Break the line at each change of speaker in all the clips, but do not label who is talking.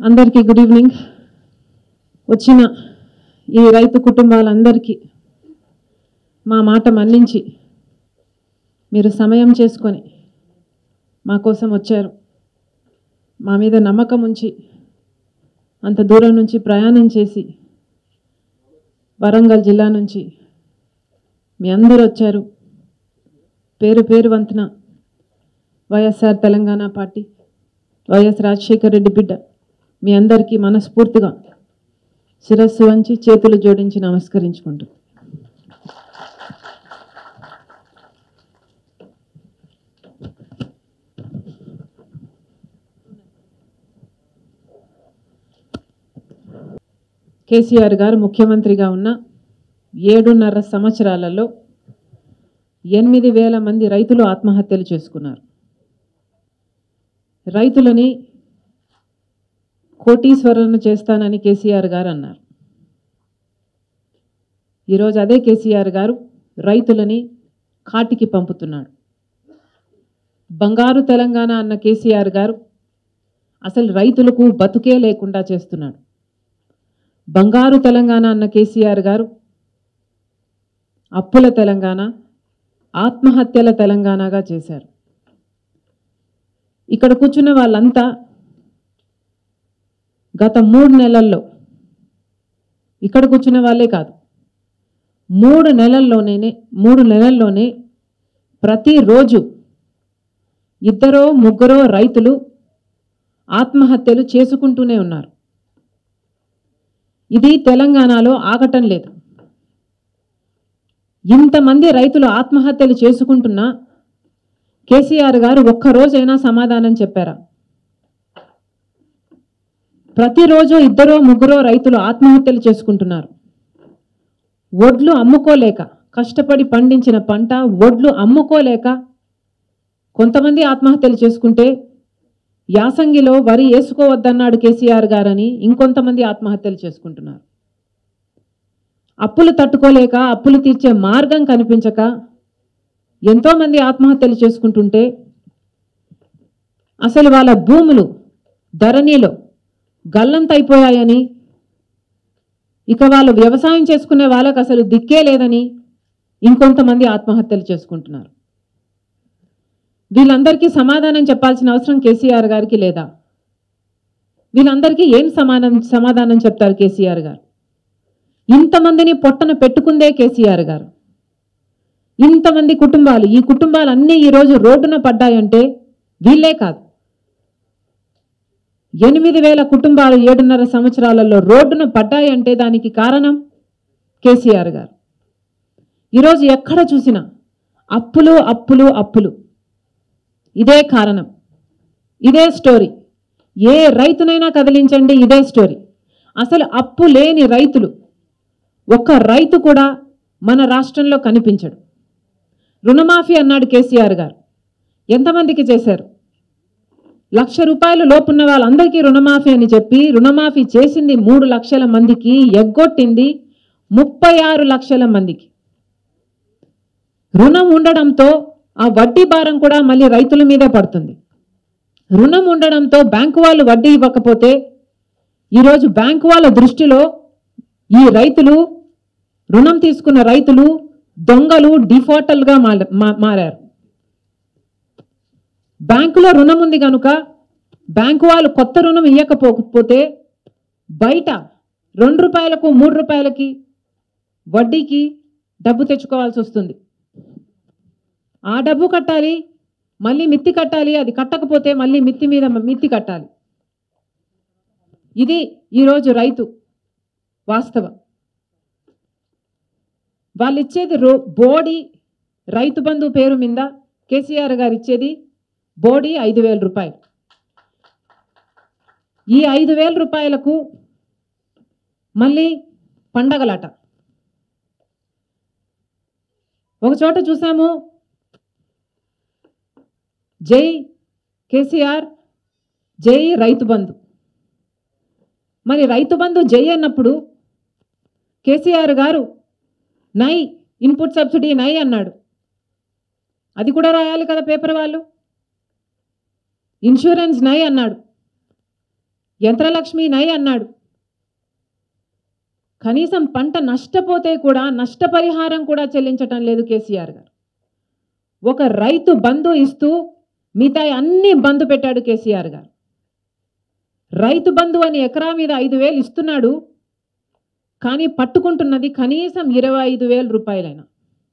అందరికీ good evening వచ్చిన ఈ రైతు కుటుంబాలందరికీ మా మాట మన్నించి మీరు సమయం చేసుకొని మా కోసం వచ్చారు మా మీద నమ్మకం ఉంచి అంత దూరం నుంచి ప్రయాణం చేసి వరంగల్ జిల్లా నుంచి మీ అందరూ వచ్చారు పేరు పేరు వంతున వైఎస్ఆర్ తెలంగాణ పార్టీ వైఎస్ రాజశేఖర రెడ్డి బిడ్డ మీ అందరికీ మనస్ఫూర్తిగా శిరస్సు వంచి చేతులు జోడించి నమస్కరించుకుంటూ కేసీఆర్ గారు ముఖ్యమంత్రిగా ఉన్న ఏడున్నర సంవత్సరాలలో ఎనిమిది వేల మంది రైతులు ఆత్మహత్యలు చేసుకున్నారు రైతులని కోటీశ్వరులను చేస్తానని కేసీఆర్ గారు అన్నారు ఈరోజు అదే కేసీఆర్ గారు రైతులని కాటికి పంపుతున్నాడు బంగారు తెలంగాణ అన్న కేసీఆర్ గారు అసలు రైతులకు బతుకే లేకుండా చేస్తున్నాడు బంగారు తెలంగాణ అన్న కేసీఆర్ గారు అప్పుల తెలంగాణ ఆత్మహత్యల తెలంగాణగా చేశారు ఇక్కడ కూర్చున్న వాళ్ళంతా గత మూడు నెలల్లో ఇక్కడ కూర్చున్న వాళ్ళే కాదు మూడు నెలల్లోనే మూడు నెలల్లోనే ప్రతిరోజు ఇద్దరో ముగ్గురో రైతులు ఆత్మహత్యలు చేసుకుంటూనే ఉన్నారు ఇది తెలంగాణలో ఆగటం లేదు ఇంతమంది రైతులు ఆత్మహత్యలు చేసుకుంటున్నా కేసీఆర్ గారు ఒక్కరోజైనా సమాధానం చెప్పారా ప్రతిరోజు ఇద్దరో ముగ్గురో రైతులు ఆత్మహత్యలు చేసుకుంటున్నారు వడ్లు అమ్ముకోలేక కష్టపడి పండించిన పంట వడ్లు అమ్ముకోలేక కొంతమంది ఆత్మహత్యలు చేసుకుంటే యాసంగిలో వరి వేసుకోవద్దన్నాడు కేసీఆర్ గారని ఇంకొంతమంది ఆత్మహత్యలు చేసుకుంటున్నారు అప్పులు తట్టుకోలేక అప్పులు తీర్చే మార్గం కనిపించక ఎంతోమంది ఆత్మహత్యలు చేసుకుంటుంటే అసలు వాళ్ళ భూములు ధరణిలో గల్లంతైపోయాయని ఇక వాళ్ళు వ్యవసాయం చేసుకునే వాళ్ళకు అసలు దిక్కే లేదని ఇంకొంతమంది ఆత్మహత్యలు చేసుకుంటున్నారు వీళ్ళందరికీ సమాధానం చెప్పాల్సిన అవసరం కేసీఆర్ గారికి లేదా వీళ్ళందరికీ ఏం సమాధానం సమాధానం చెప్తారు కేసీఆర్ గారు ఇంతమందిని పొట్టన పెట్టుకుందే కేసీఆర్ గారు ఇంతమంది కుటుంబాలు ఈ కుటుంబాలన్నీ ఈరోజు రోడ్డున పడ్డాయంటే వీళ్ళే కాదు ఎనిమిది వేల కుటుంబాలు ఏడున్నర సంవత్సరాలలో రోడ్డున పడ్డాయంటే దానికి కారణం కేసీఆర్ గారు ఈరోజు ఎక్కడ చూసినా అప్పులు అప్పులు అప్పులు ఇదే కారణం ఇదే స్టోరీ ఏ రైతునైనా కదిలించండి ఇదే స్టోరీ అసలు అప్పు లేని రైతులు ఒక్క రైతు కూడా మన రాష్ట్రంలో కనిపించడు రుణమాఫీ అన్నాడు కేసీఆర్ గారు ఎంతమందికి చేశారు లక్ష రూపాయలు లోపున్న వాళ్ళందరికీ రుణమాఫీ అని చెప్పి రుణమాఫీ చేసింది మూడు లక్షల మందికి ఎగ్గొట్టింది ముప్పై ఆరు లక్షల మందికి రుణం ఉండడంతో ఆ వడ్డీ భారం కూడా మళ్ళీ రైతుల మీదే పడుతుంది రుణం ఉండడంతో బ్యాంకు వాళ్ళు వడ్డీ ఇవ్వకపోతే ఈరోజు బ్యాంకు వాళ్ళ దృష్టిలో ఈ రైతులు రుణం తీసుకున్న రైతులు దొంగలు డిఫాల్టర్లుగా మారారు బ్యాంకులో రుణం ఉంది కనుక బ్యాంకు వాళ్ళు కొత్త రుణం ఇవ్వకపోతే బయట రెండు రూపాయలకు మూడు రూపాయలకి వడ్డీకి డబ్బు తెచ్చుకోవాల్సి వస్తుంది ఆ డబ్బు కట్టాలి మళ్ళీ మిత్తి కట్టాలి అది కట్టకపోతే మళ్ళీ మిత్తి మీద మిత్తి కట్టాలి ఇది ఈరోజు రైతు వాస్తవం వాళ్ళు ఇచ్చేది రో బోడీ రైతు బంధు పేరు మీద కేసీఆర్ గారు ఇచ్చేది బోడీ ఐదు వేల రూపాయలు ఈ ఐదు వేల రూపాయలకు మళ్ళీ పండగలట ఒక చోట చూసాము జై కేసీఆర్ జై రైతు బంధు మరి రైతు బంధు జై అన్నప్పుడు కేసీఆర్ గారు నై ఇన్పుట్ సబ్సిడీ నై అన్నాడు అది కూడా రాయాలి కదా పేపర్ వాళ్ళు ఇన్సూరెన్స్ నై అన్నాడు యంత్రలక్ష్మి నై అన్నాడు కనీసం పంట నష్టపోతే కూడా నష్టపరిహారం కూడా చెల్లించటం లేదు కేసీఆర్ గారు ఒక రైతు బంధు ఇస్తూ మిగతా అన్ని బంధు పెట్టాడు కేసీఆర్ గారు రైతు బంధు అని ఎకరా మీద ఐదు వేలు ఇస్తున్నాడు కానీ పట్టుకుంటున్నది కనీసం ఇరవై ఐదు వేల రూపాయలైనా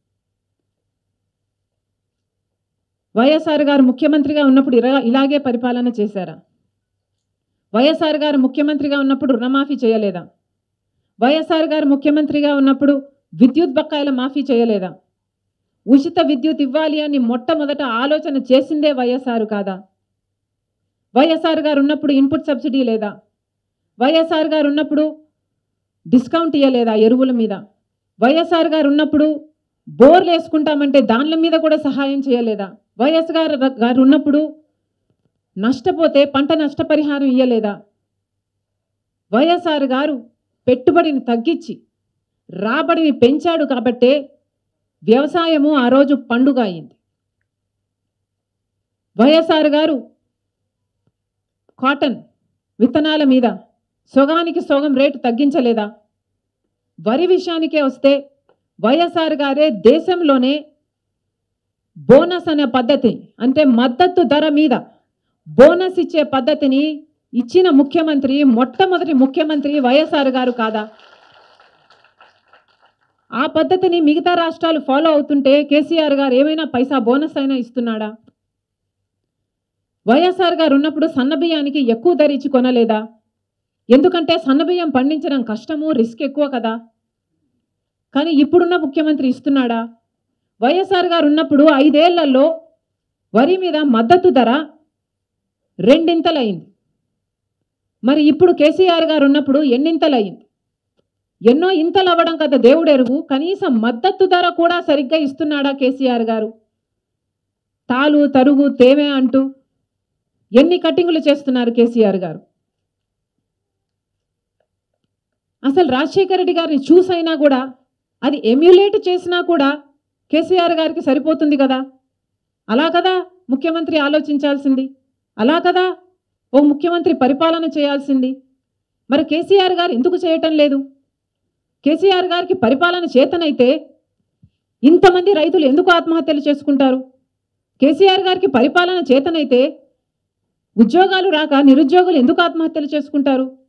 వైఎస్ఆర్ గారు ముఖ్యమంత్రిగా ఉన్నప్పుడు ఇరా- ఇలాగే పరిపాలన చేశారా వైఎస్ఆర్ గారు ముఖ్యమంత్రిగా ఉన్నప్పుడు రుణమాఫీ చేయలేదా వైఎస్ఆర్ గారు ముఖ్యమంత్రిగా ఉన్నప్పుడు విద్యుత్ బకాయిల మాఫీ చేయలేదా ఉచిత విద్యుత్ ఇవ్వాలి అని మొట్టమొదట ఆలోచన చేసిందే వైఎస్ఆర్ కాదా వైఎస్ఆర్ గారు ఉన్నప్పుడు ఇన్పుట్ సబ్సిడీ లేదా వైఎస్ఆర్ గారు ఉన్నప్పుడు డిస్కౌంట్ ఇవ్వలేదా ఎరువుల మీద వైఎస్ఆర్ గారు ఉన్నప్పుడు బోర్లు వేసుకుంటామంటే దానిల మీద కూడా సహాయం చేయలేదా వైఎస్ గారు గారు ఉన్నప్పుడు నష్టపోతే పంట నష్టపరిహారం ఇవ్వలేదా వైఎస్ఆర్ గారు పెట్టుబడిని తగ్గించి రాబడిని పెంచాడు కాబట్టే వ్యవసాయము ఆ రోజు పండుగ అయింది వైఎస్ఆర్ గారు కాటన్ విత్తనాల మీద సొగానికి సొగం రేటు తగ్గించలేదా వరి విషయానికే వస్తే వైఎస్ఆర్ గారే దేశంలోనే బోనస్ అనే పద్ధతి అంటే మద్దతు ధర మీద బోనస్ ఇచ్చే పద్ధతిని ఇచ్చిన ముఖ్యమంత్రి మొట్టమొదటి ముఖ్యమంత్రి వైఎస్ఆర్ గారు కాదా ఆ పద్ధతిని మిగతా రాష్ట్రాలు ఫాలో అవుతుంటే కేసీఆర్ గారు ఏమైనా పైసా బోనస్ అయినా ఇస్తున్నాడా వైఎస్ఆర్ గారు ఉన్నప్పుడు సన్నబియ్యానికి ఎక్కువ ధర ఇచ్చి కొనలేదా ఎందుకంటే సన్నబియ్యం పండించడం కష్టము రిస్క్ ఎక్కువ కదా కానీ ఇప్పుడున్న ముఖ్యమంత్రి ఇస్తున్నాడా వైఎస్ఆర్ గారు ఉన్నప్పుడు ఐదేళ్లలో వరి మీద మద్దతు ధర రెండింతలయింది మరి ఇప్పుడు కేసీఆర్ గారు ఉన్నప్పుడు ఎన్నింతలయింది ఎన్నో ఇంతలు అవ్వడం కదా దేవుడు ఎరుగు కనీసం మద్దతు ధర కూడా సరిగ్గా ఇస్తున్నాడా కేసీఆర్ గారు తాలు తరుగు తేమే అంటూ ఎన్ని కట్టింగులు చేస్తున్నారు కేసీఆర్ గారు అసలు రాజశేఖర రెడ్డి గారిని చూసైనా కూడా అది ఎమ్యులేట్ చేసినా కూడా కేసీఆర్ గారికి సరిపోతుంది కదా అలా కదా ముఖ్యమంత్రి ఆలోచించాల్సింది అలా కదా ఓ ముఖ్యమంత్రి పరిపాలన చేయాల్సింది మరి కేసీఆర్ గారు ఎందుకు చేయటం లేదు కేసీఆర్ గారికి పరిపాలన చేతనైతే ఇంతమంది రైతులు ఎందుకు ఆత్మహత్యలు చేసుకుంటారు కేసీఆర్ గారికి పరిపాలన చేతనైతే ఉద్యోగాలు రాక నిరుద్యోగులు ఎందుకు ఆత్మహత్యలు చేసుకుంటారు